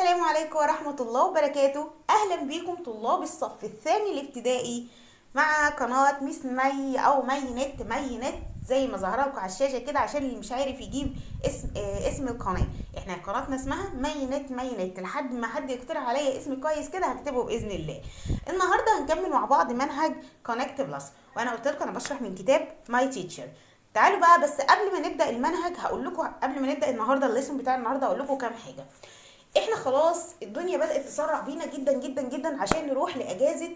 السلام عليكم ورحمة الله وبركاته أهلا بيكم طلاب الصف الثاني الابتدائي مع قناة ميس مي أو مي نت مي نت زي ما ظهر لكم على الشاشة كده عشان اللي مش عارف يجيب اسم آه اسم القناة احنا قناتنا اسمها مي نت مي نت لحد ما حد يقترح عليا اسم كويس كده هكتبه بإذن الله النهاردة هنكمل مع بعض منهج كونكت بلس وأنا قلت لكم أنا بشرح من كتاب ماي تيتشر تعالوا بقى بس قبل ما نبدا المنهج هقول لكم قبل ما نبدا النهارده الليسون بتاع النهارده هقول لكم كام حاجه احنا خلاص الدنيا بدات تسرع بينا جدا جدا جدا عشان نروح لاجازه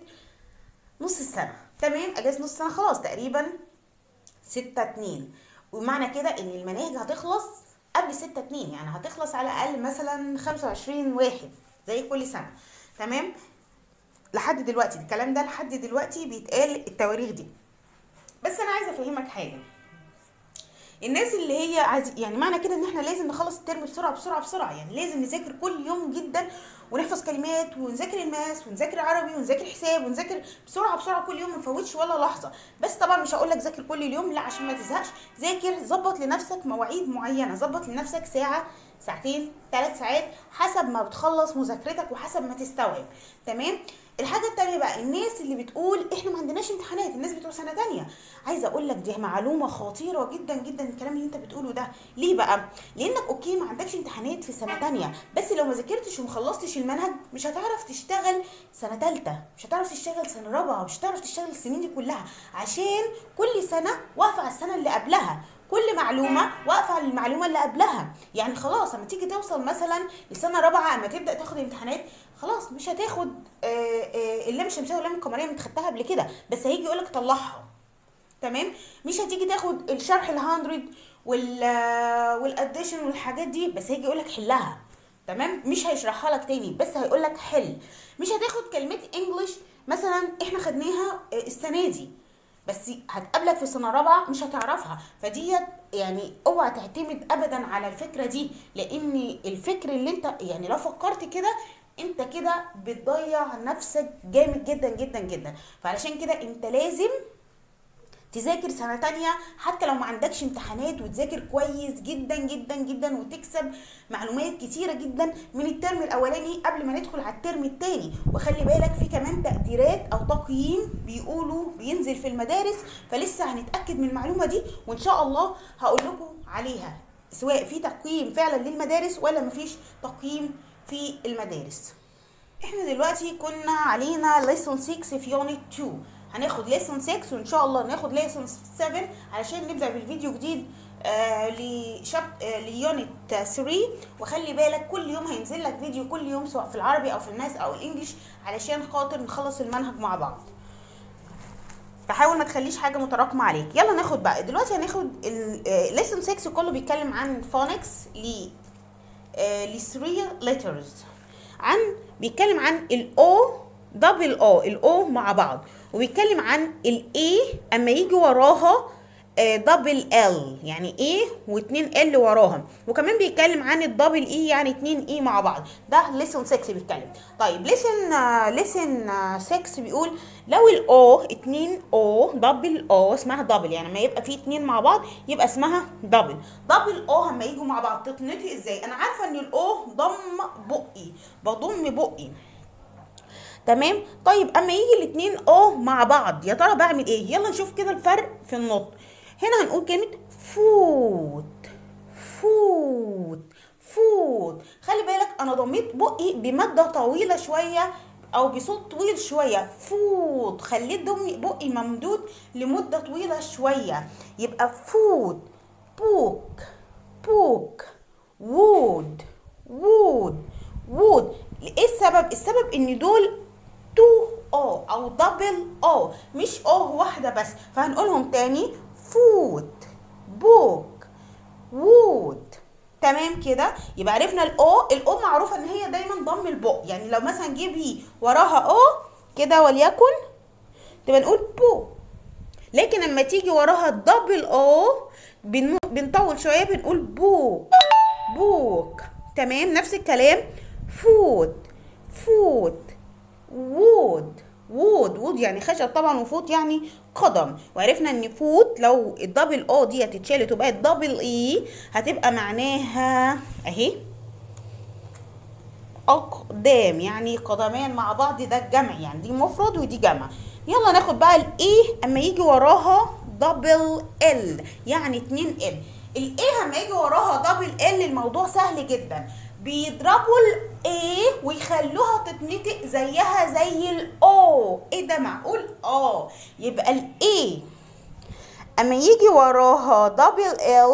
نص السنه تمام اجازه نص السنه خلاص تقريبا ستة اتنين ومعنى كده ان المناهج هتخلص قبل ستة اتنين يعني هتخلص على الاقل مثلا خمسة وعشرين واحد زي كل سنه تمام لحد دلوقتي الكلام ده لحد دلوقتي بيتقال التواريخ دي بس انا عايزه افهمك حاجه الناس اللي هي عايز يعني معنى كده ان احنا لازم نخلص الترم بسرعه بسرعه بسرعه يعني لازم نذاكر كل يوم جدا ونحفظ كلمات ونذاكر الماس ونذاكر عربي ونذاكر حساب ونذاكر بسرعه بسرعه كل يوم ما نفوتش ولا لحظه بس طبعا مش هقول لك ذاكر كل اليوم لا عشان ما تزهقش ذاكر ظبط لنفسك مواعيد معينه ظبط لنفسك ساعه ساعتين ثلاث ساعات حسب ما بتخلص مذاكرتك وحسب ما تستوعب تمام الحاجة التانية بقى الناس اللي بتقول احنا ما عندناش امتحانات الناس بتوع سنة تانية عايزة اقول لك دي معلومة خطيرة جدا جدا الكلام اللي انت بتقوله ده ليه بقى لانك اوكي ما عندكش امتحانات في سنة تانية بس لو ما ذاكرتش وما خلصتش المنهج مش هتعرف تشتغل سنة تالتة مش هتعرف تشتغل سنة رابعة مش هتعرف تشتغل السنين دي كلها عشان كل سنة واقفة على السنة اللي قبلها كل معلومه واقفه على المعلومه اللي قبلها يعني خلاص اما تيجي توصل مثلا لسنه رابعه اما تبدا تاخد امتحانات خلاص مش هتاخد اللام الشمسيه واللام القمريه اللي خدتها قبل كده بس هيجي يقولك طلعها تمام مش هتيجي تاخد الشرح ال100 وال والاديشن والحاجات دي بس هيجي يقولك حلها تمام مش هيشرحها لك تاني بس هيقولك حل مش هتاخد كلمات انجلش مثلا احنا خدناها السنه دي بس هتقابلك في سنه رابعه مش هتعرفها فديت يعني اوعى تعتمد ابدا على الفكره دي لان الفكر اللي انت يعني لو فكرت كده انت كده بتضيع نفسك جامد جدا جدا جدا فعلشان كده انت لازم تذاكر سنة تانية حتى لو ما عندكش امتحانات وتذاكر كويس جدا جدا جدا وتكسب معلومات كتيرة جدا من الترم الأولاني قبل ما ندخل على الترم التاني وخلي بالك في كمان تقديرات أو تقييم بيقولوا بينزل في المدارس فلسه هنتأكد من المعلومة دي وإن شاء الله هقول لكم عليها سواء في تقييم فعلا للمدارس ولا مفيش تقييم في المدارس احنا دلوقتي كنا علينا ليسون 6 في يونت 2 هناخد ليسون 6 وان شاء الله ناخد ليسون 7 علشان نبدا بالفيديو جديد آه لشاب آه ليونت 3 وخلي بالك كل يوم هينزل لك فيديو كل يوم سواء في العربي او في الماس او الانجليش علشان خاطر نخلص المنهج مع بعض فحاول ما تخليش حاجه متراكمه عليك يلا ناخد بقى دلوقتي هناخد الليسون 6 كله بيتكلم عن فونكس ل ل 3 letters عن بيتكلم عن الاو دبل او الاو مع بعض وبيتكلم عن الاي اما يجي وراها دبل ال يعني ايه واتنين ال وراها وكمان بيتكلم عن الدبل اي يعني اتنين اي مع بعض ده ليسون 6 بيتكلم طيب ليسون ليسون 6 بيقول لو الاو اتنين او دبل او اسمها دبل يعني لما يبقى في اتنين مع بعض يبقى اسمها دبل دبل او لما يجوا مع بعض تتنطق ازاي انا عارفه ان الاو ضم بقي بضم بقي تمام طيب اما يجي الاتنين او مع بعض يا ترى بعمل ايه يلا نشوف كده الفرق في النطق هنا هنقول كلمة فوت فوت فوت خلي بالك انا ضميت بقي بمادة طويلة شوية او بصوت طويل شوية فوت خليت دمي بقي ممدود لمدة طويلة شوية يبقى فوت بوك بوك وود وود وود ايه السبب السبب ان دول تو او او دبل او مش او واحده بس فهنقولهم تاني فوت بوك وود تمام كده يبقى عرفنا الاو الاو معروفه ان هي دايما ضم البق يعني لو مثلا جه بي وراها او كده وليكن تبقى نقول بو لكن لما تيجي وراها الدبل او بنطول شويه بنقول بوك بوك تمام نفس الكلام فوت فوت وود وود وود يعني خشب طبعا وفوت يعني قدم وعرفنا ان فوت لو الدبل او دي اتشالت وبقت دبل اي هتبقى معناها اهي اقدام يعني قدمان مع بعض ده الجمع يعني دي مفرد ودي جمع يلا ناخد بقى الايه اما يجي وراها دبل ال يعني 2 ال الايه اما يجي وراها دبل ال الموضوع سهل جدا بيضربوا الايه ويخلوها تتنطق زيها زي الاو ايه ده معقول اه يبقى الايه اما يجي وراها دبل ال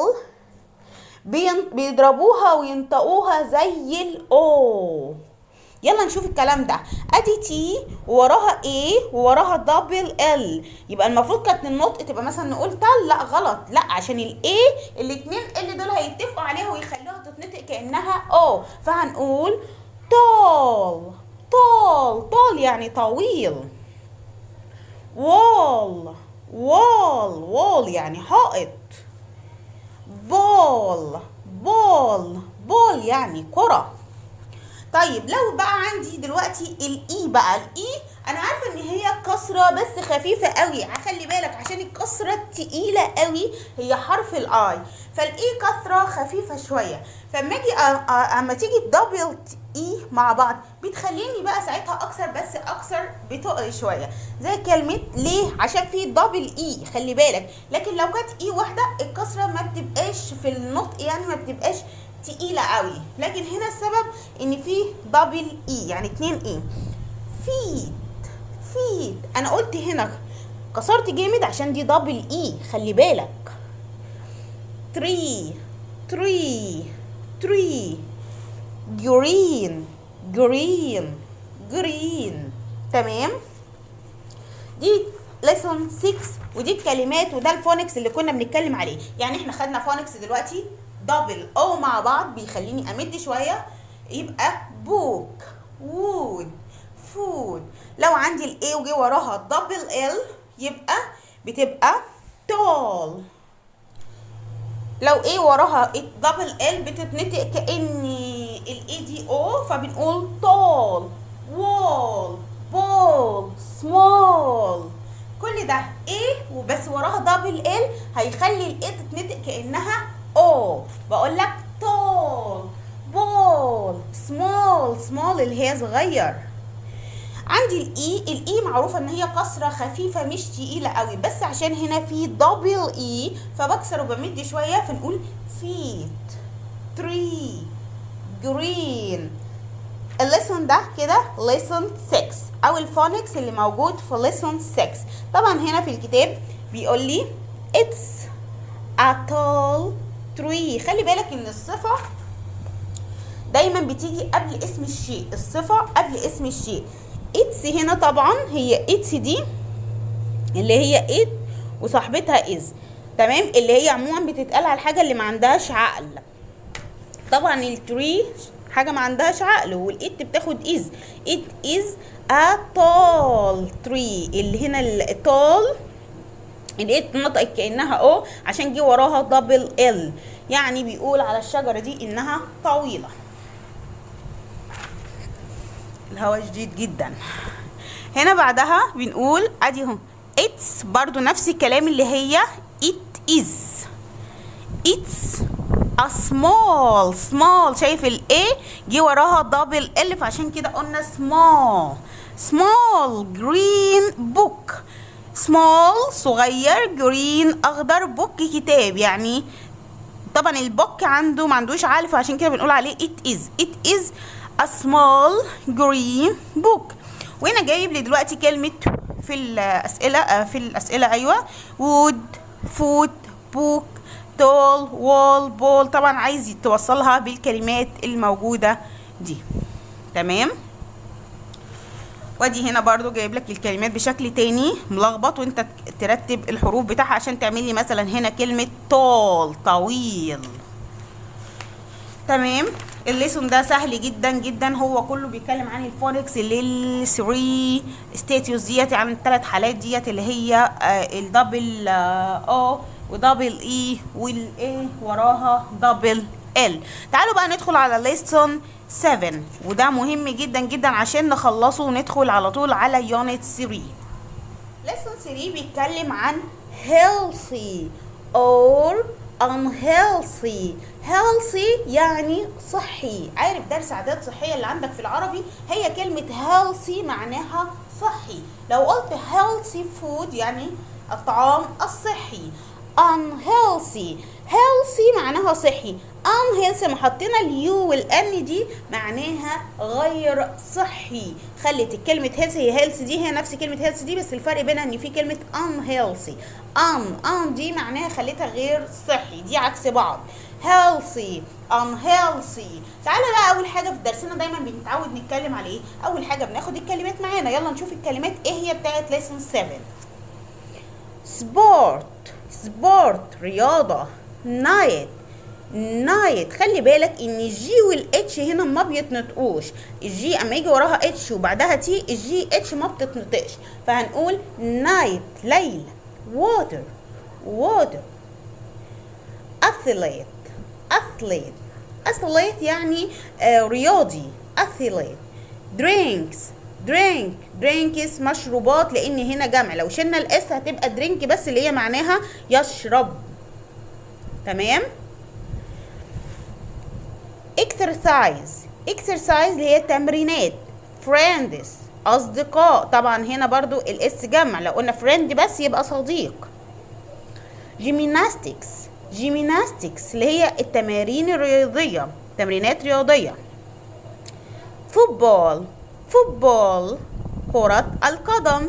بيضربوها وينطقوها زي الاو يلا نشوف الكلام ده ادي تي ووراها ايه ووراها دبل ال يبقى المفروض كانت النطق تبقى مثلا نقول تل لا غلط لا عشان الايه الاتنين ال دول هيتفقوا عليها ويخلوها تتنطق كانها او فهنقول طال طال طال يعني طويل وول وول وول يعني حائط بول بول بول يعني كره طيب لو بقى عندي دلوقتي الاي بقى الاي انا عارفه ان هي كسره بس خفيفه قوي خلي بالك عشان الكسره التقيله قوي هي حرف الاي فالاي كسره خفيفه شويه فاما اجي اما تيجي دبل اي مع بعض بتخليني بقى ساعتها اكسر بس اكسر بتقل شويه زي كلمه ليه عشان في دبل اي خلي بالك لكن لو كانت اي واحده الكسره ما بتبقاش في النطق يعني ما بتبقاش تقيله قوي لكن هنا السبب ان في دبل اي يعني اتنين اي فيد فيد انا قلت هنا كسرت جامد عشان دي دبل اي خلي بالك تري تري تري جرين جرين جرين تمام دي ليسون 6 ودي الكلمات وده الفونكس اللي كنا بنتكلم عليه يعني احنا خدنا فونكس دلوقتي دبل او مع بعض بيخليني امد شويه يبقى بوك وود فود لو عندي الاي وجي وراها دبل ال يبقى بتبقى تول لو ايه وراها دبل ال بتتنطق كان الاي دي او فبنقول تول وول بول سمول كل ده ايه وبس وراها دبل ال هيخلي الاي تتنطق كانها او بقول لك تول بول سمول سمول اللي هي صغير عندي الاي الاي معروفه ان هي كسره خفيفه مش تقيله قوي بس عشان هنا في دبل اي فبكسر وبمد شويه فنقول فيت تري جرين الليسون ده كده ليسون 6 او الفونكس اللي موجود في ليسون 6 طبعا هنا في الكتاب بيقول لي it's a tall tree خلي بالك ان الصفه دايما بتيجي قبل اسم الشيء الصفه قبل اسم الشيء اتس هنا طبعا هي اتس دي اللي هي ات وصاحبتها از تمام اللي هي عموما بتتقال على الحاجه اللي ما عندهاش عقل طبعا التري حاجه ما عندهاش عقل والات بتاخد از ات از ا tall tree اللي هنا التال الات نطقت كانها او عشان جه وراها دبل ال يعني بيقول على الشجره دي انها طويله الهواء شديد جدا هنا بعدها بنقول ادي اهو اتس برضو نفس الكلام اللي هي it is it's a small small شايف الايه جه وراها دبل ال فعشان كده قلنا small small green book small صغير green اخضر بوك كتاب يعني طبعا البوك عنده ما عندوش عقل فعشان كده بنقول عليه it is it is a small green book وهنا جايب لي دلوقتي كلمة في الأسئلة في الأسئلة أيوة wood food book tall wall ball طبعا عايز توصلها بالكلمات الموجودة دي تمام وادي هنا برضو جايب لك الكلمات بشكل تاني ملخبط وانت ترتب الحروف بتاعها عشان تعمل لي مثلا هنا كلمة tall طويل تمام الليسون ده سهل جدا جدا هو كله بيتكلم عن الفونكس اللي الثري ستاتيوس ديت عن الثلاث حالات ديت اللي هي آه الدبل او ودبل اي والاي وراها دبل ال تعالوا بقى ندخل على ليسون 7 وده مهم جدا جدا عشان نخلصه وندخل على طول على يونت 3 ليسون 3 بيتكلم عن healthy or unhealthy healthy يعني صحي عارف درس عادات صحية اللي عندك في العربي هي كلمة healthy معناها صحي لو قلت healthy food يعني الطعام الصحي unhealthy healthy معناها صحي unhealthy ما حطينا اليو والان دي معناها غير صحي خلت الكلمة healthy هي healthy دي هي نفس كلمة healthy دي بس الفرق بينها ان في كلمة unhealthy un un دي معناها خليتها غير صحي دي عكس بعض healthy unhealthy تعالى بقى اول حاجه في درسنا دايما بنتعود نتكلم على ايه اول حاجه بناخد الكلمات معانا يلا نشوف الكلمات ايه هي بتاعت lesson 7 سبورت سبورت رياضة نايت نايت خلي بالك ان الجي والاتش هنا ما بيتنطقوش الجي اما يجي وراها اتش وبعدها تي الجي اتش ما بتتنطقش فهنقول نايت ليل ووتر ووتر اثليت اثليت اثليت يعني آه رياضي اثليت درينكس درينك درينكس مشروبات لان هنا جمع لو شلنا الاس هتبقى درينك بس اللي هي معناها يشرب تمام اكسرسايز اكسرسايز اللي هي تمرينات فريندز اصدقاء طبعا هنا برضو الاس جمع لو قلنا فريند بس يبقى صديق جيمناستكس جيمناستكس اللي هي التمارين الرياضيه تمرينات رياضيه فوتبول فوتبول كرة القدم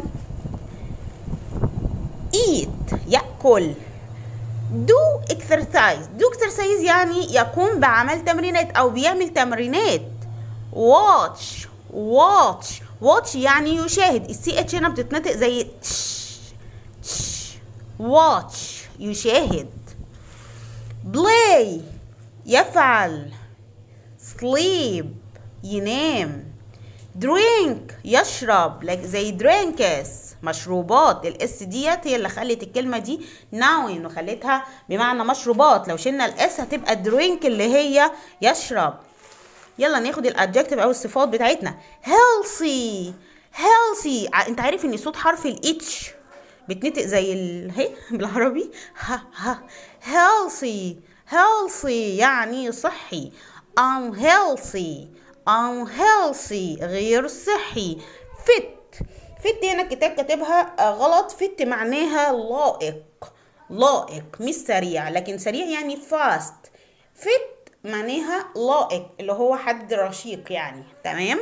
eat يأكل do exercise do exercise يعني يقوم بعمل تمرينات أو بيعمل تمرينات watch watch watch يعني يشاهد السي اتش هنا بتتنطق زي تش تش watch يشاهد play يفعل sleep ينام درينك يشرب like زي درينكس مشروبات الاس ديت هي اللي خلت الكلمه دي ناون وخلتها بمعنى مشروبات لو شلنا الاس هتبقى درينك اللي هي يشرب يلا ناخد الادجكتيف او الصفات بتاعتنا healthy healthy انت عارف ان صوت حرف الاتش بتنطق زي ال هي بالعربي ها ها healthy healthy يعني صحي unhealthy unhealthy غير صحي fit fit هنا الكتاب كاتبها غلط fit معناها لائق لائق مش سريع لكن سريع يعني fast fit معناها لائق اللي هو حد رشيق يعني تمام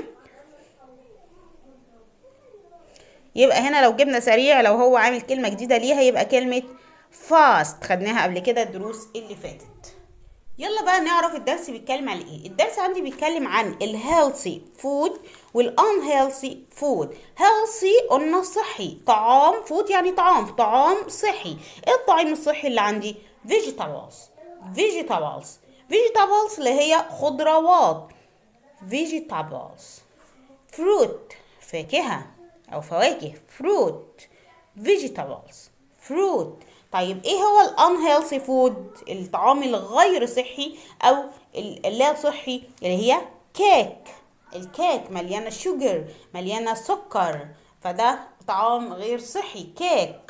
يبقى هنا لو جبنا سريع لو هو عامل كلمة جديدة ليها يبقى كلمة fast خدناها قبل كده الدروس اللي فاتت يلا بقى نعرف الدرس بيتكلم عن ايه الدرس عندي بيتكلم عن الهيلثي فود والانهيلثي فود هيلثي قلنا صحي طعام فود يعني طعام طعام صحي ايه الطعام الصحي اللي عندي vegetables vegetables vegetables اللي هي خضروات vegetables fruit فاكهة او فواكه fruit vegetables fruit طيب ايه هو الانهيلثي فود الطعام الغير صحي او اللا صحي اللي هي كيك الكيك مليانه شوجر مليانه سكر فده طعام غير صحي كيك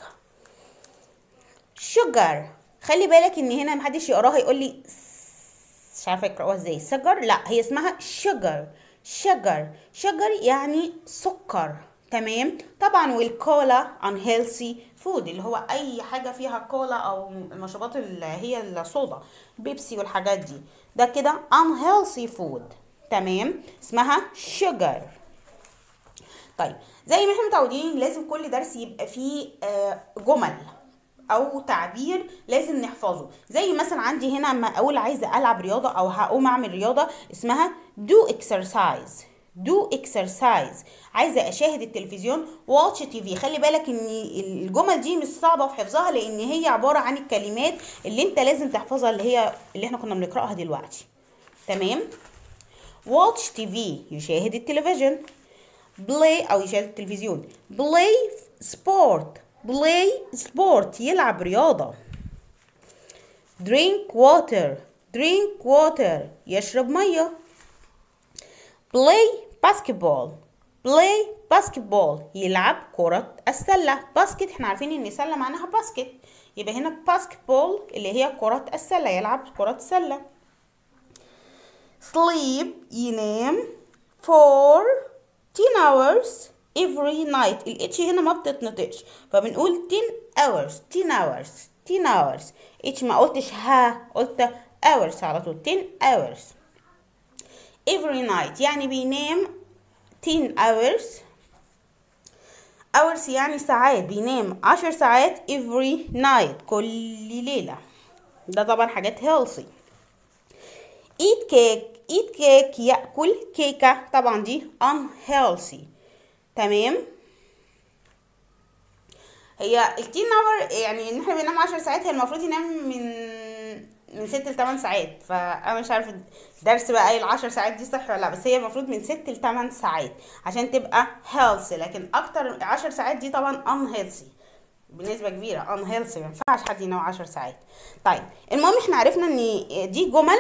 شوجر خلي بالك ان هنا محدش يقراها يقول لي مش عارفه يقراوها ازاي سجر لا هي اسمها شوجر شوجر شوجر يعني سكر تمام طبعا والكولا unhealthy فود اللي هو اي حاجه فيها كولا او المشروبات اللي هي الصودا بيبسي والحاجات دي ده كده unhealthy food تمام اسمها sugar طيب زي ما احنا متعودين لازم كل درس يبقى فيه آه جمل او تعبير لازم نحفظه زي مثلا عندي هنا اما اقول عايزه العب رياضه او هقوم اعمل رياضه اسمها do exercise دو اكسرسايز عايزه اشاهد التلفزيون واتش تي في خلي بالك ان الجمل دي مش صعبه في حفظها لان هي عباره عن الكلمات اللي انت لازم تحفظها اللي هي اللي احنا كنا بنقراها دلوقتي تمام واتش تي في يشاهد التلفزيون بلاي او يشاهد التلفزيون بلاي سبورت بلاي سبورت يلعب رياضه درينك واتر درينك واتر يشرب ميه بلاي باسكتبول بلاي باسكتبول يلعب كرة السلة باسكت احنا عارفين ان سلة معناها باسكت يبقى هنا basketball اللي هي كرة السلة يلعب كرة السلة sleep ينام for 10 hours every night الاتش هنا ما بتتنطقش فبنقول 10 hours 10 hours 10 hours اتش ما قلتش ها قلت hours على طول 10 hours every night يعني بينام 10 hours hours يعني ساعات بينام 10 ساعات every night كل ليلة ده طبعا حاجات healthy eat cake eat cake يأكل كيكة طبعا دي unhealthy تمام هي التين اور يعني ان احنا بننام 10 ساعات هي المفروض ينام من من 6 ل 8 ساعات فانا مش عارفه الدرس بقى قايل 10 ساعات دي صح ولا لا بس هي المفروض من 6 ل 8 ساعات عشان تبقى healthy لكن اكتر 10 ساعات دي طبعا unhealthy بنسبه كبيره unhealthy ما ينفعش حد ينام 10 ساعات طيب المهم احنا عرفنا ان دي جمل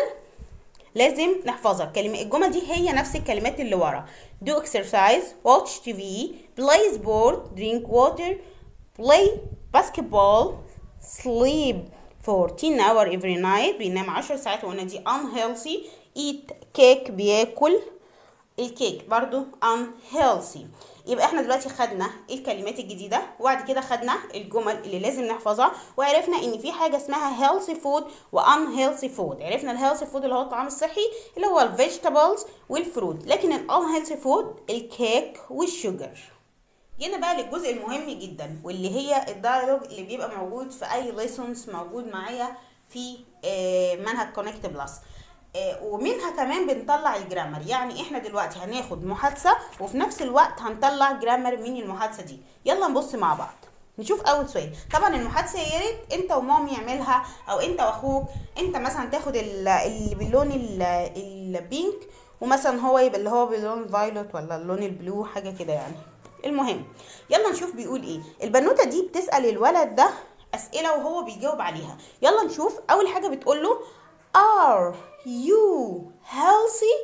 لازم نحفظها كلمة الجمل دي هي نفس الكلمات اللي ورا do exercise watch TV play sport drink water play basketball sleep for 10 hour every night بينام 10 ساعات وقلنا دي unhealthy eat cake بياكل الكيك برضو unhealthy يبقى احنا دلوقتي خدنا الكلمات الجديده وبعد كده خدنا الجمل اللي لازم نحفظها وعرفنا ان في حاجه اسمها healthy food و unhealthy food عرفنا الهيلثي فود اللي هو الطعام الصحي اللي هو الفيجيتابلز والفروت لكن ال unhealthy food الكيك والشوجر جينا بقى للجزء المهم جدا واللي هي الدايلوج اللي بيبقى موجود في اي ليسونز موجود معايا في منهج كونكت بلس ومنها كمان بنطلع الجرامر يعني احنا دلوقتي هناخد محادثه وفي نفس الوقت هنطلع جرامر من المحادثه دي يلا نبص مع بعض نشوف اول سؤال طبعا المحادثه يا ريت انت ومامي يعملها او انت واخوك انت مثلا تاخد اللي باللون البينك ومثلا هو يبقى اللي هو باللون الفايلوت ولا اللون البلو حاجه كده يعني المهم يلا نشوف بيقول ايه البنوته دي بتسال الولد ده اسئله وهو بيجاوب عليها يلا نشوف اول حاجه بتقول له are you healthy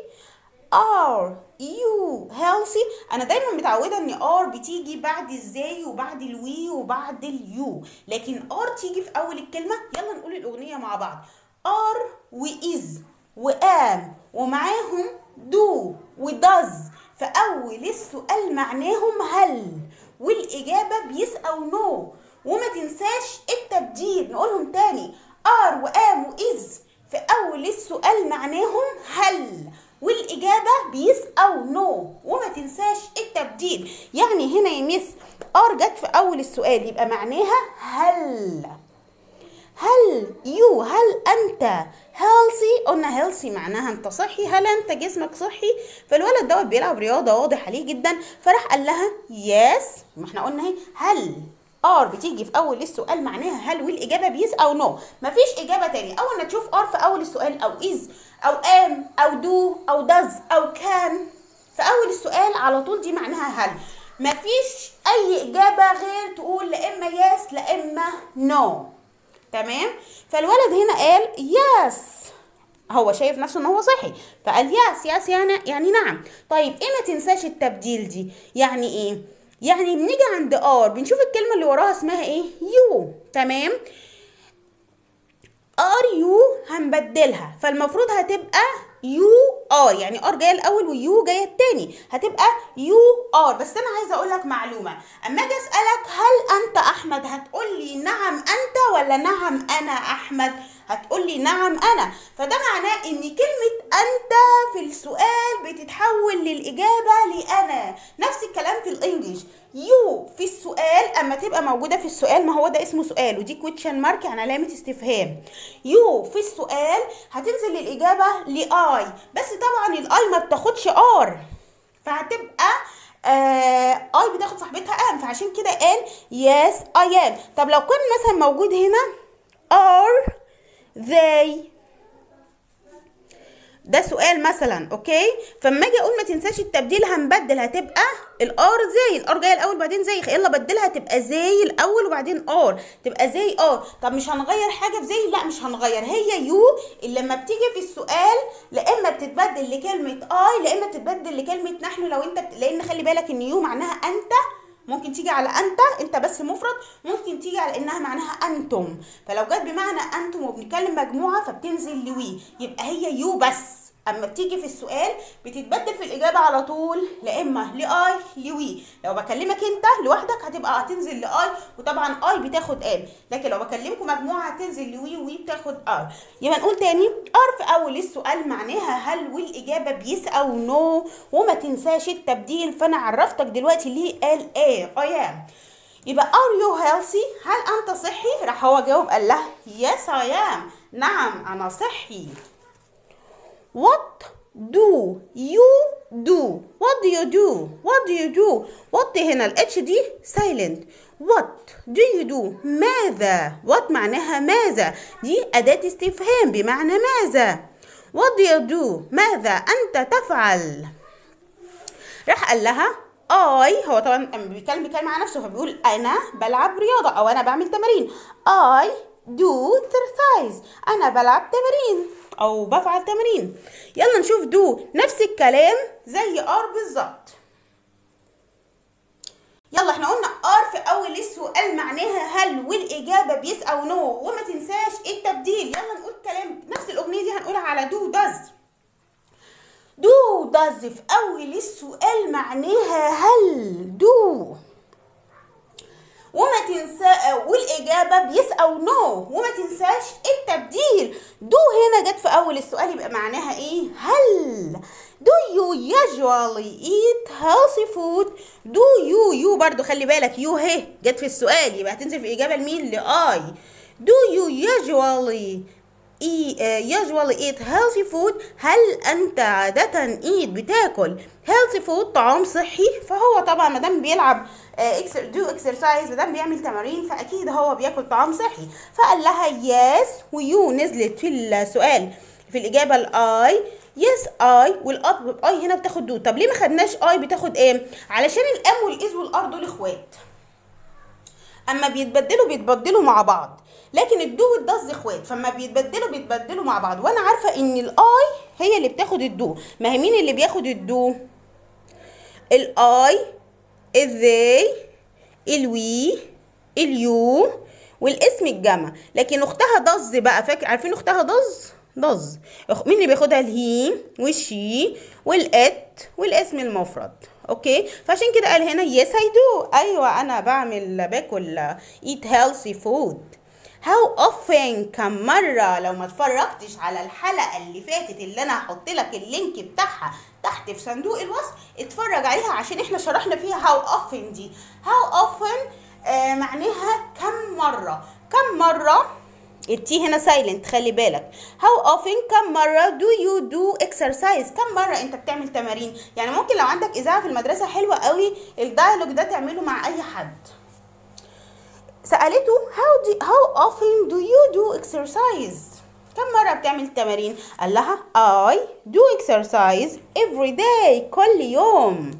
are you healthy انا دايما متعوده ان are بتيجي بعد ازاي وبعد الوي وبعد اليو لكن are تيجي في اول الكلمه يلا نقول الاغنيه مع بعض are وis وام ومعاهم do وdoes في اول السؤال معناهم هل والاجابه بيس او نو وما تنساش التبديل نقولهم تاني are وام وis في أول السؤال معناهم هل والإجابة بيس أو نو وما تنساش التبديل يعني هنا يا ميس ار جت في أول السؤال يبقى معناها هل هل يو هل أنت هيلثي قلنا هيلثي معناها أنت صحي هل أنت جسمك صحي فالولد دوت بيلعب رياضة واضح عليه جدا فراح قال لها يس ما احنا قلنا اهي هل ار بتيجي في اول السؤال معناها هل والاجابه بيس او نو no. مفيش اجابه تاني اول ما تشوف ار في اول السؤال او از او ام او دو او داز او كان في اول السؤال على طول دي معناها هل مفيش اي اجابه غير تقول لا اما يس لا اما نو no. تمام فالولد هنا قال يس هو شايف نفسه ان هو صحي فقال يس يس يعني يعني نعم طيب ايه ما تنساش التبديل دي يعني ايه يعني بنيجي عند ار بنشوف الكلمه اللي وراها اسمها ايه يو تمام ار يو هنبدلها فالمفروض هتبقى يو ار يعني ار جايه الاول ويو جايه التاني هتبقى يو ار بس انا عايزه اقول لك معلومه اما اجي اسالك هل انت احمد هتقول لي نعم انت ولا نعم انا احمد هتقول لي نعم انا فده معناه ان كلمه انت في السؤال بتتحول للاجابه لانا نفس الكلام في الانجليش يو في السؤال اما تبقى موجوده في السؤال ما هو ده اسمه سؤال ودي كويتشن مارك يعني علامه استفهام يو في السؤال هتنزل الاجابه لاي بس طبعا الاي ما بتاخدش ار فهتبقى آه اي بتاخد صاحبتها ام فعشان كده قال يس اي ام طب لو كان مثلا موجود هنا ار they ده سؤال مثلا اوكي فاما اجي اقول ما تنساش التبديل هنبدل هتبقى الار زي الار جايه الاول بعدين زي يلا بدلها تبقى زي الاول وبعدين ار تبقى زي ار طب مش هنغير حاجه في زي لا مش هنغير هي يو اللي لما بتيجي في السؤال لا اما بتتبدل لكلمه اي لا اما بتتبدل لكلمه نحن لو انت لان خلي بالك ان يو معناها انت ممكن تيجي على انت انت بس مفرد ممكن تيجي على انها معناها انتم فلو جت بمعنى انتم وبنتكلم مجموعه فبتنزل لوي يبقى هي يو بس اما بتيجي في السؤال بتتبدل في الاجابه على طول لا اما لاي لوي لو بكلمك انت لوحدك هتبقى هتنزل لاي وطبعا اي بتاخد ام لكن لو بكلمكم مجموعه هتنزل لوي وي بتاخد ار يبقى نقول تاني ار في اول السؤال معناها هل والاجابه بيس او نو وما تنساش التبديل فانا عرفتك دلوقتي ليه قال ايه اي ام يبقى are you healthy هل انت صحي راح هو جاوب قال لها yes I am نعم انا صحي What do you do? What do you do? What do you do? What هنا ال H دي silent. What do you do? ماذا؟ What معناها ماذا؟ دي أداة استفهام بمعنى ماذا؟ What do you do? ماذا أنت تفعل؟ راح قال لها I هو طبعا لما بيتكلم بيتكلم مع نفسه فبيقول أنا بلعب رياضة أو أنا بعمل تمارين. I do exercise. أنا بلعب تمارين. او بفعل تمرين يلا نشوف دو نفس الكلام زي ار بالظبط يلا احنا قلنا ار في اول السؤال معناها هل والاجابه بيس او نو وما تنساش التبديل يلا نقول كلام نفس الاغنيه دي هنقولها على دو داز دو داز في اول السؤال معناها هل دو وما تنسى والاجابه بيس او نو وما تنساش التبديل دو هنا جت في اول السؤال يبقى معناها ايه هل do you usually eat healthy food do you you برضو خلي بالك يو هي جت في السؤال يبقى هتنزل في اجابه لمين لاي do you usually eat, uh, usually eat healthy food هل انت عادة eat بتاكل healthy food طعام صحي فهو طبعا مادام بيلعب دو اكسرسايز مادام بيعمل تمارين فاكيد هو بياكل طعام صحي فقال لها يس ويو نزلت في السؤال في الاجابه الاي يس اي والاب اي هنا بتاخد دو طب ليه ما خدناش اي بتاخد ام علشان الام والاز والار دول اخوات اما بيتبدلوا بيتبدلوا مع بعض لكن الدو والدز اخوات فما بيتبدلوا بيتبدلوا مع بعض وانا عارفه ان الاي هي اللي بتاخد الدو ما هي مين اللي بياخد الدو الاي الذي الوي اليو والاسم الجمع لكن اختها ضز بقى فاكر عارفين اختها ضز ضز مين اللي بياخدها الهي والشي والات والاسم المفرد اوكي فعشان كده قال هنا يس اي دو ايوه انا بعمل باكل ايت هيلثي فود هاو often كم مرة لو ما اتفرجتش على الحلقة اللي فاتت اللي انا هحط لك اللينك بتاعها تحت في صندوق الوصف اتفرج عليها عشان احنا شرحنا فيها هاو often دي هاو often آه معناها كم مرة كم مرة التي هنا سايلنت خلي بالك how often كم مرة do you do exercise كم مرة انت بتعمل تمارين يعني ممكن لو عندك اذاعة في المدرسة حلوة قوي الدايلوج ده تعمله مع اي حد سألته how, do, how often do you do exercise كم مرة بتعمل تمارين قال لها I do exercise every day كل يوم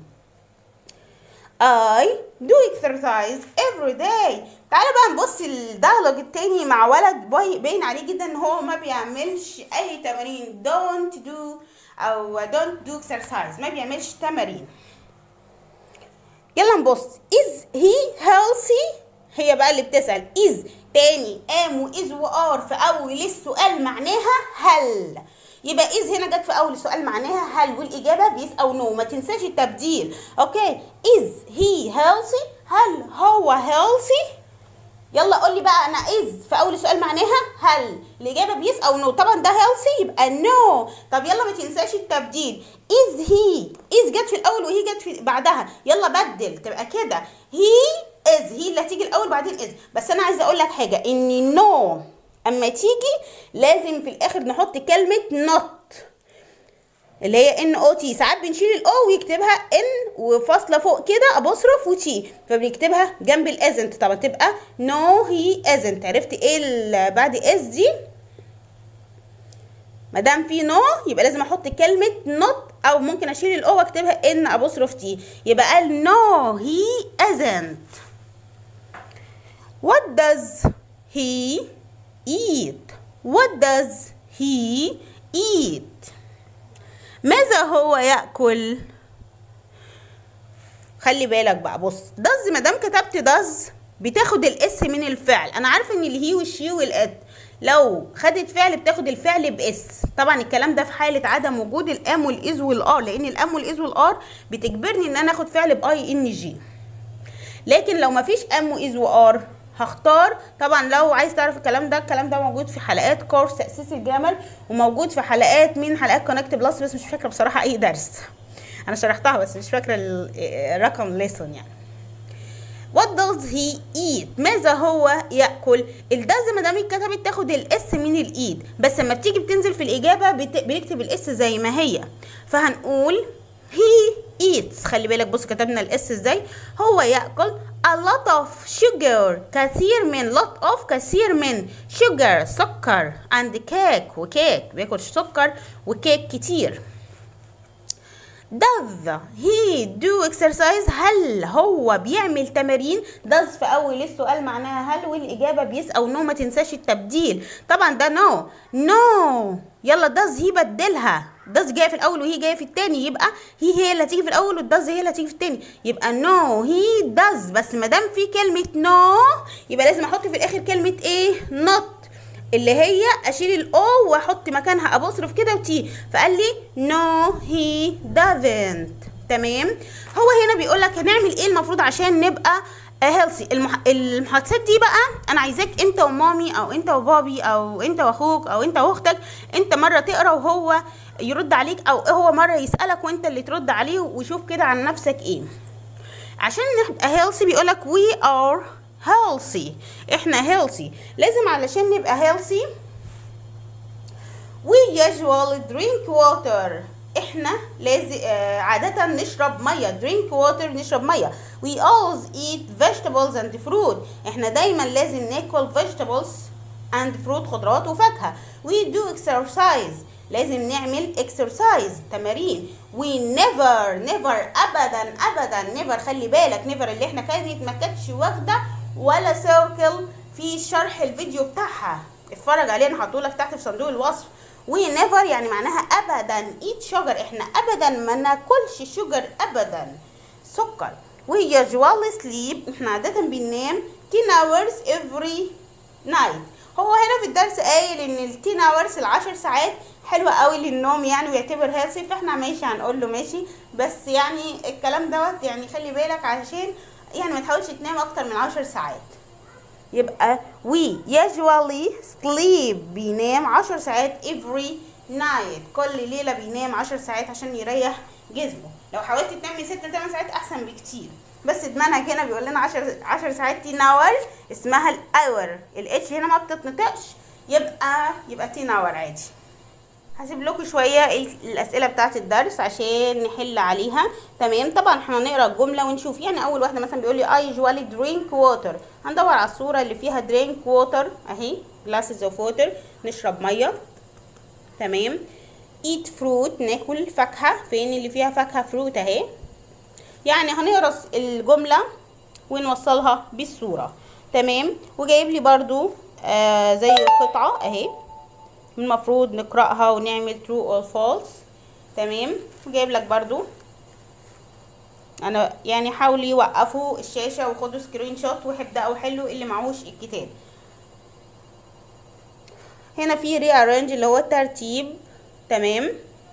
I do exercise every day تعالى بقى نبص الديالوج التاني مع ولد باين عليه جدا ان هو ما بيعملش اي تمارين don't do او don't do exercise ما بيعملش تمارين يلا نبص is he healthy هي بقى اللي بتسأل is تاني ام واز وار في اول السؤال معناها هل يبقى از هنا جت في اول السؤال معناها هل والاجابه بيس او نو ما تنساش التبديل اوكي از هي healthy هل هو healthy يلا قول لي بقى انا از في اول السؤال معناها هل الاجابه بيس او نو طبعا ده healthy يبقى نو no. طب يلا ما تنساش التبديل از هي از جت في الاول وهي جت في بعدها يلا بدل تبقى كده هي از هي اللي هتيجي الاول بعدين از بس انا عايزه اقول لك حاجه ان نو no اما تيجي لازم في الاخر نحط كلمه not اللي هي ان او تي ساعات بنشيل الاو ويكتبها ان وفاصله فوق كده ابوستروف وتي فبنكتبها جنب الازنت طبعا تبقى نو هي ازنت عرفت ايه اللي بعد از دي ما دام في نو يبقى لازم احط كلمه نوت او ممكن اشيل الاو واكتبها ان ابوستروف تي يبقى قال نو هي ازنت what does he eat what does he eat ماذا هو يأكل خلي بالك بقى بص داز ما دام كتبت داز بتاخد الاس من الفعل انا عارفه ان الهي والشي والات لو خدت فعل بتاخد الفعل باس طبعا الكلام ده في حاله عدم وجود الام والاز والار لان الام والاز والار بتجبرني ان انا اخد فعل باي ان جي لكن لو مفيش ام واز وار هختار طبعا لو عايز تعرف الكلام ده الكلام ده موجود في حلقات كورس تاسيس الجمل وموجود في حلقات من حلقات كونكت بلس بس مش فاكره بصراحه اي درس انا شرحتها بس مش فاكره الرقم ليسون يعني What does he eat؟ ماذا هو يأكل؟ الداز ما دام اتكتبت تاخد الاس من الايد بس لما بتيجي بتنزل في الإجابة بت... بنكتب الاس زي ما هي فهنقول he eats خلي بالك بص كتبنا الاس ازاي هو يأكل a lot of sugar كثير من lot of كثير من sugar سكر and cake وكيك بياكل سكر وكيك كتير does he do exercise هل هو بيعمل تمارين does في اول السؤال معناها هل والاجابه بيس او نو ما تنساش التبديل طبعا ده نو no. نو no. يلا does هي بدلها does جايه في الاول وهي جايه في التاني يبقى هي هي اللي هتيجي في الاول والداز هي اللي هتيجي في التاني يبقى نو هي does بس ما دام في كلمه نو no يبقى لازم احط في الاخر كلمه ايه not اللي هي اشيل الاو واحط مكانها ابوستروف كده وتي فقال لي نو هي doesn't تمام هو هنا بيقول لك هنعمل ايه المفروض عشان نبقى هيلثي المح... المحادثات دي بقى انا عايزاك انت ومامي او انت وبابي او انت واخوك او انت واختك انت مره تقرا وهو يرد عليك او هو مره يسالك وانت اللي ترد عليه وشوف كده عن نفسك ايه عشان نبقى هيلثي بيقول لك we are healthy احنا healthy لازم علشان نبقى healthy we usually drink water احنا لازم آه عادة نشرب مية drink water نشرب مية we always eat vegetables and fruit احنا دايما لازم ناكل vegetables and fruit خضروات وفاكهة we do exercise لازم نعمل exercise تمارين we never never ابدا ابدا never خلي بالك never اللي احنا كانت ما كانتش واخده ولا سيركل في شرح الفيديو بتاعها اتفرج عليه انا حاطولك تحت في صندوق الوصف وي نيفر يعني معناها ابدا ايت شجر احنا ابدا ما ناكلش شجر ابدا سكر وي usually sleep احنا عادة بننام 10 hours every night هو هنا في الدرس قايل ان ال 10 hours العشر ساعات حلوة قوي للنوم يعني ويعتبر هيلثي فاحنا ماشي هنقول له ماشي بس يعني الكلام دوت يعني خلي بالك عشان يعني ما تحاولش تنام اكتر من عشر ساعات يبقى we usually sleep بينام عشر ساعات every night كل ليلة بينام عشر ساعات عشان يريح جسمه لو حاولت تنامي ست تمن ساعات احسن بكتير بس المنهج هنا بيقول لنا 10 10 ساعات 10 اور اسمها الاور الاتش هنا ما بتتنطقش يبقى يبقى 10 اور عادي هسيب لكم شويه الاسئله بتاعه الدرس عشان نحل عليها تمام طبعا احنا هنقرا الجمله ونشوف يعني اول واحده مثلا بيقول لي I usually drink water هندور على الصوره اللي فيها drink water اهي glasses of water نشرب ميه تمام eat fruit ناكل فاكهه فين اللي فيها فاكهه فروت اهي يعني هنقرا الجمله ونوصلها بالصوره تمام وجايب لي برضو آه زي قطعه اهي المفروض نقراها ونعمل true or false تمام وجايب لك برضو انا يعني حاولوا يوقفوا الشاشه وخدوا سكرين شوت وابداوا حلوا اللي معهوش الكتاب هنا في rearrange اللي هو الترتيب تمام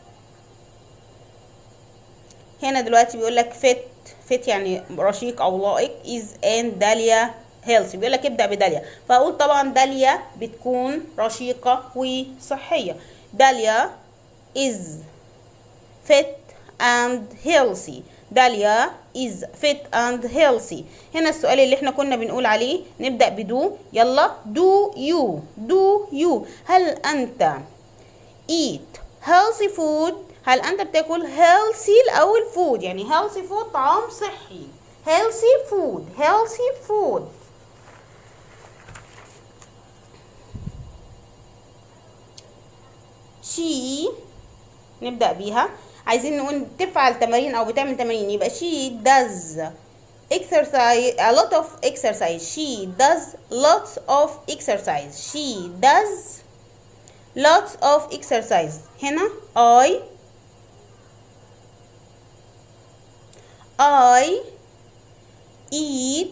هنا دلوقتي بيقول لك fit fit يعني رشيق او لائق is and داليا هيلثي بيقول لك ابدا بداليا فاقول طبعا داليا بتكون رشيقه وصحيه داليا is fit and healthy داليا is fit and healthy هنا السؤال اللي احنا كنا بنقول عليه نبدا بدو يلا do you do you هل انت eat healthy food هل انت بتاكل healthy الاول food يعني healthy food طعام صحي healthy food healthy food she نبدأ بيها عايزين نقول تفعل تمارين أو بتعمل تمارين يبقى she does exercise a lot of exercise she does lots of exercise she does lots of exercise هنا I I eat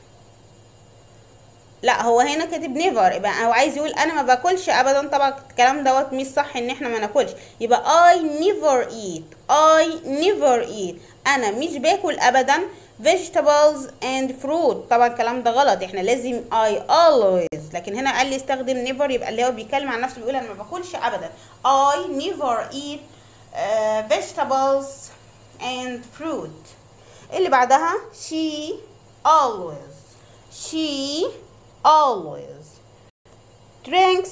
لا هو هنا كاتب نيفر يبقى هو عايز يقول انا ما باكلش ابدا طبعا الكلام دوت مش صح ان احنا ما ناكلش يبقى I never eat I never eat انا مش باكل ابدا vegetables and fruit طبعا الكلام ده غلط احنا لازم I always لكن هنا قال لي استخدم never يبقى اللي هو بيتكلم عن نفسه بيقول انا ما باكلش ابدا I never eat uh, vegetables and fruit اللي بعدها she always she always drinks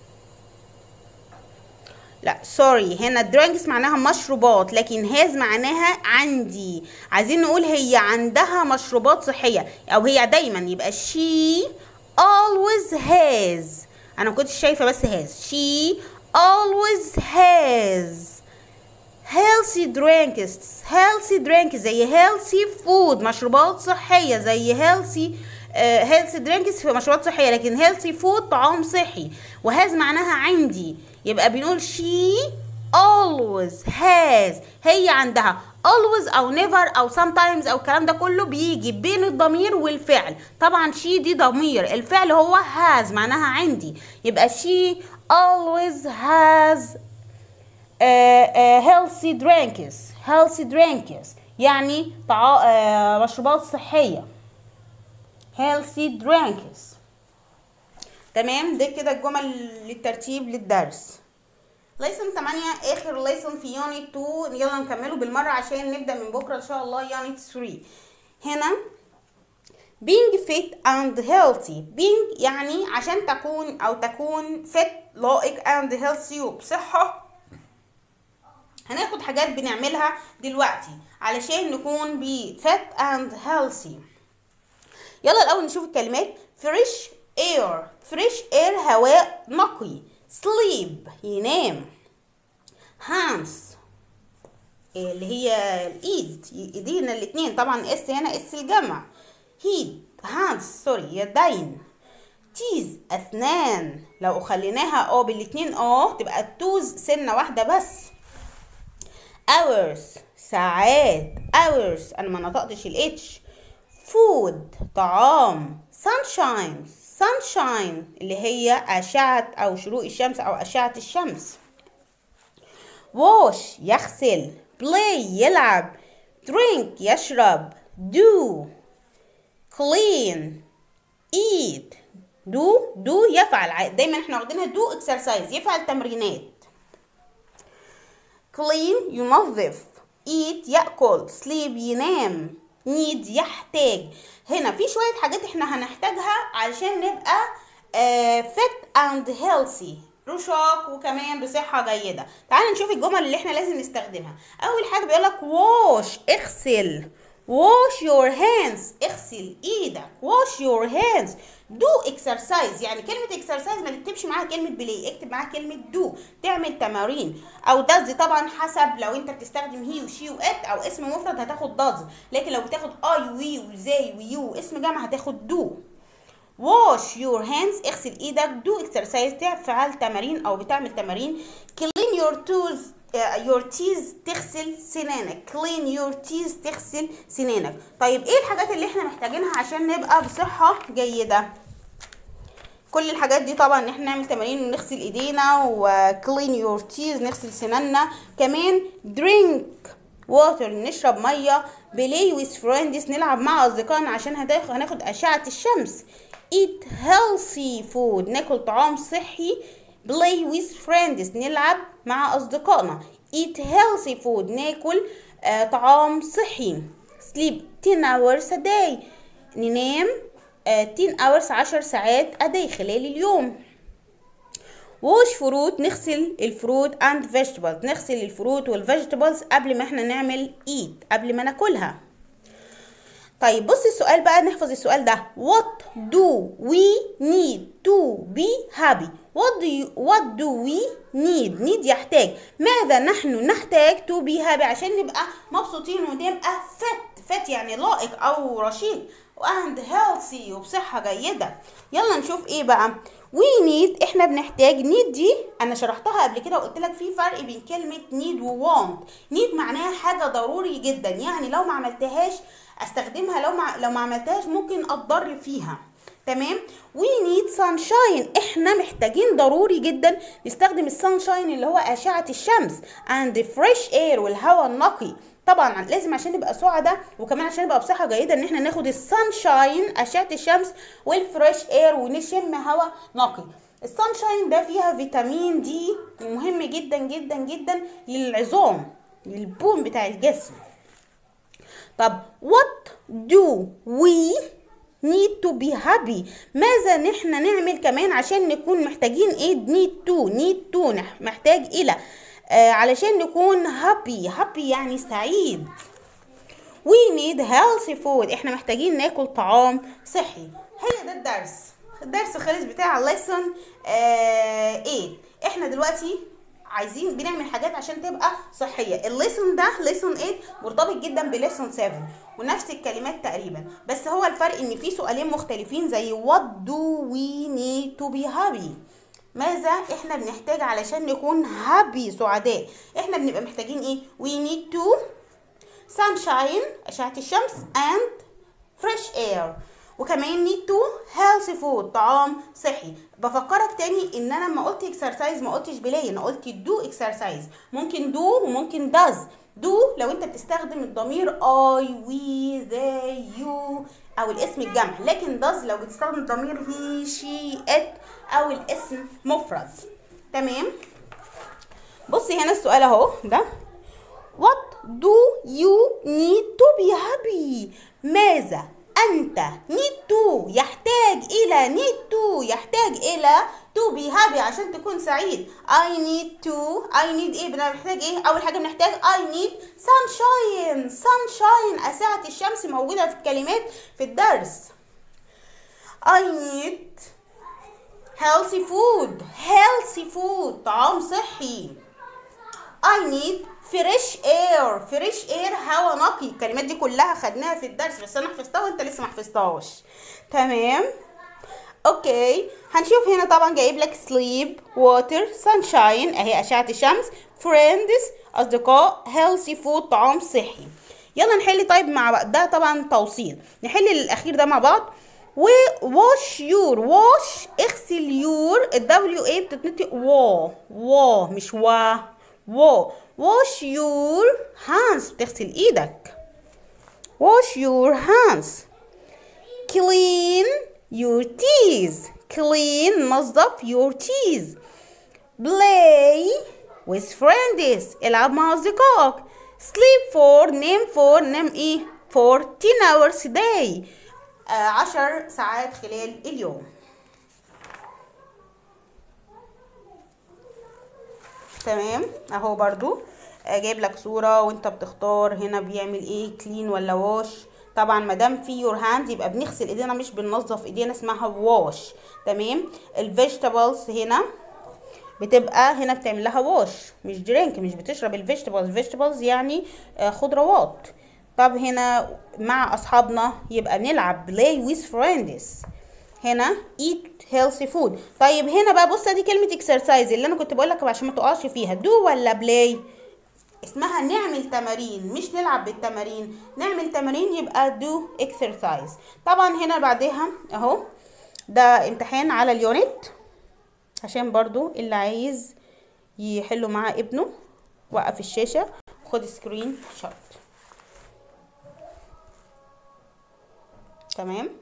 لا سوري هنا drinks معناها مشروبات لكن هاز معناها عندي عايزين نقول هي عندها مشروبات صحية او هي دايما يبقى she always has انا ما كنتش شايفة بس has she always has healthy drinks healthy drinks زي healthy food مشروبات صحية زي healthy هيلث درينكس في مشروبات صحيه لكن هيلثي فود طعام صحي وهاز معناها عندي يبقى بنقول she always has هي عندها always او never او sometimes او الكلام ده كله بيجي بين الضمير والفعل طبعا she دي ضمير الفعل هو has معناها عندي يبقى she always has uh, uh, healthy drinks healthy drinks يعني طع... uh, مشروبات صحيه healthy drinks تمام ده كده الجمل للترتيب للدرس ليسن 8 اخر ليسن في يونت 2 يلا نكمله بالمره عشان نبدا من بكره ان شاء الله يونت 3 هنا being fit and healthy being يعني عشان تكون او تكون fit لائق and healthy وبصحه هناخد حاجات بنعملها دلوقتي علشان نكون ب fit and healthy يلا الاول نشوف الكلمات فريش اير فريش اير هواء نقي سليب ينام هانس اللي هي الايد ايدينا الاتنين طبعا اس هنا اس الجمع هيد هانس سوري يدين تيز اسنان لو خليناها اه بالاتنين اه تبقى التوز سنه واحده بس hours ساعات hours انا ما نطقتش الاتش food طعام sunshine sunshine اللي هي أشعة أو شروق الشمس أو أشعة الشمس wash يغسل play يلعب drink يشرب do clean eat do do يفعل دايما احنا واخدينها do exercise يفعل تمرينات clean ينظف eat يأكل sleep ينام need يحتاج هنا في شوية حاجات احنا هنحتاجها علشان نبقى uh, fit and healthy رشاق وكمان بصحة جيدة تعال نشوف الجمل اللي احنا لازم نستخدمها اول حاجة بيقولك wash اغسل wash your hands اغسل ايدك wash your hands do exercise يعني كلمة exercise ما تكتبش معاها كلمة بلاي اكتب معاها كلمة do تعمل تمارين او does طبعا حسب لو انت بتستخدم هي وشي وات او اسم مفرد هتاخد does لكن لو بتاخد اي وي وزي ويو اسم جمع هتاخد do wash your hands اغسل ايدك do exercise تفعل تمارين او بتعمل تمارين clean your toes your teeth تغسل سنانك clean your teeth تغسل سنانك طيب ايه الحاجات اللي احنا محتاجينها عشان نبقى بصحة جيدة كل الحاجات دي طبعا ان احنا نعمل تمارين ونغسل ايدينا وكلين يور تيز نغسل سناننا كمان درينك واتر نشرب ميه بلاي ويز فريندز نلعب مع اصدقائنا عشان هناخد اشعه الشمس eat healthy food ناكل طعام صحي play with friends نلعب مع أصدقائنا eat healthy food ناكل آه طعام صحي sleep 10 hours a day ننام آه 10 hours 10 ساعات a day خلال اليوم wash فروت نغسل الفروت and vegetables نغسل الفروت والفيجيتابلز قبل ما احنا نعمل eat قبل ما ناكلها طيب بص السؤال بقى نحفظ السؤال ده what do we need to be happy what do you, what do we need need يحتاج ماذا نحن نحتاج to be happy عشان نبقى مبسوطين ونبقى fit fit يعني لائق او رشيق and healthy وبصحة جيدة يلا نشوف ايه بقى we need احنا بنحتاج need دي انا شرحتها قبل كده وقلت لك في فرق بين كلمة need و want need معناها حاجة ضروري جدا يعني لو ما عملتهاش استخدمها لو ما لو ما عملتهاش ممكن اتضر فيها تمام وي نيد سانشاين احنا محتاجين ضروري جدا نستخدم السانشاين اللي هو اشعه الشمس اند فريش اير والهواء النقي طبعا لازم عشان نبقى سعداء وكمان عشان نبقى بصحه جيده ان احنا ناخد السانشاين اشعه الشمس والفريش اير ونشم هواء نقي السانشاين ده فيها فيتامين دي مهم جدا جدا جدا للعظام للبون بتاع الجسم طب what do we need to be happy ماذا نحن نعمل كمان عشان نكون محتاجين ايه need to need to نح- محتاج الى آه علشان نكون happy happy يعني سعيد we need healthy food احنا محتاجين ناكل طعام صحي هي ده الدرس الدرس خلص بتاع lesson آه 8 احنا دلوقتي عايزين بنعمل حاجات عشان تبقى صحيه الليسون ده ليسون 8 مرتبط جدا بليسون 7 ونفس الكلمات تقريبا بس هو الفرق ان في سؤالين مختلفين زي what do we need to be happy ماذا احنا بنحتاج علشان نكون هابي سعداء احنا بنبقى محتاجين ايه we need to sunshine اشعه الشمس and fresh air وكمان need to healthy food طعام صحي بفكرك تاني ان انا لما قلت exercise ما قلتش بلاي انا قلت do exercise ممكن do وممكن does do لو انت بتستخدم الضمير I we they you او الاسم الجمع لكن does لو بتستخدم الضمير he she it او الاسم مفرد تمام بصي هنا السؤال اهو ده What do you need to be happy ماذا أنت need to يحتاج إلى need to يحتاج إلى to be happy عشان تكون سعيد I need to I need إيه بنحتاج إيه أول حاجة بنحتاج I need sunshine sunshine أشعة الشمس موجودة في الكلمات في الدرس I need healthy food healthy food طعام صحي I need فريش اير فريش اير هوا نقي الكلمات دي كلها خدناها في الدرس بس انا حفظتها وانت لسه ما حفظتهاش تمام اوكي هنشوف هنا طبعا جايب لك سليب ووتر سانشاين اهي اشعه الشمس فريندز اصدقاء هيلثي فود طعام صحي يلا نحل طيب مع بعض ده طبعا توصيل نحل الاخير ده مع بعض ووش يور ووش اغسل يور الدبليو اي بتتنطق وا وا مش وا وا wash your hands بتغسل ايدك wash your hands clean your teeth clean نظف your teeth play with friends العب مع اصدقائك sleep for نام for نام ايه for 10 hours a day آه عشر ساعات خلال اليوم تمام اهو برضو جايب لك صوره وانت بتختار هنا بيعمل ايه كلين ولا واش طبعا ما دام في يور هاند يبقى بنغسل ايدينا مش بننظف ايدينا اسمها واش تمام الفيجيتابلز هنا بتبقى هنا بتعمل لها واش مش درينك مش بتشرب الفيجيتابلز فيجيتابلز يعني خضروات طب هنا مع اصحابنا يبقى نلعب play with friends هنا eat healthy food طيب هنا بقى بص دي كلمه exercise اللي انا كنت بقول لك عشان ما تقعش فيها do ولا play اسمها نعمل تمارين مش نلعب بالتمارين نعمل تمارين يبقى do exercise طبعا هنا بعدها اهو ده امتحان على اليونت عشان برضو اللي عايز يحله مع ابنه وقف الشاشة خد سكرين شوت تمام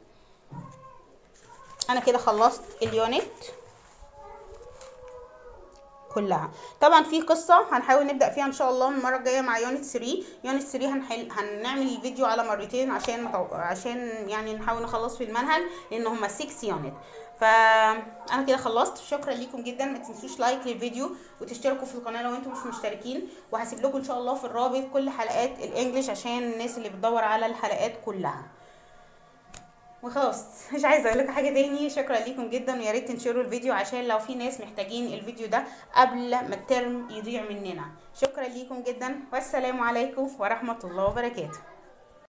انا كده خلصت اليونت كلها طبعا في قصه هنحاول نبدا فيها ان شاء الله المره الجايه مع يونت 3 يونت 3 هنحل هنعمل الفيديو على مرتين عشان مطو... عشان يعني نحاول نخلص في المنهج لان هما 6 يونت فانا كده خلصت شكرا ليكم جدا ما تنسوش لايك للفيديو وتشتركوا في القناه لو انتم مش مشتركين وهسيب لكم ان شاء الله في الرابط كل حلقات الانجليش عشان الناس اللي بتدور على الحلقات كلها وخلاص مش عايزه اقول لكم حاجه تاني شكرا ليكم جدا ويا ريت تنشروا الفيديو عشان لو في ناس محتاجين الفيديو ده قبل ما الترم يضيع مننا شكرا ليكم جدا والسلام عليكم ورحمه الله وبركاته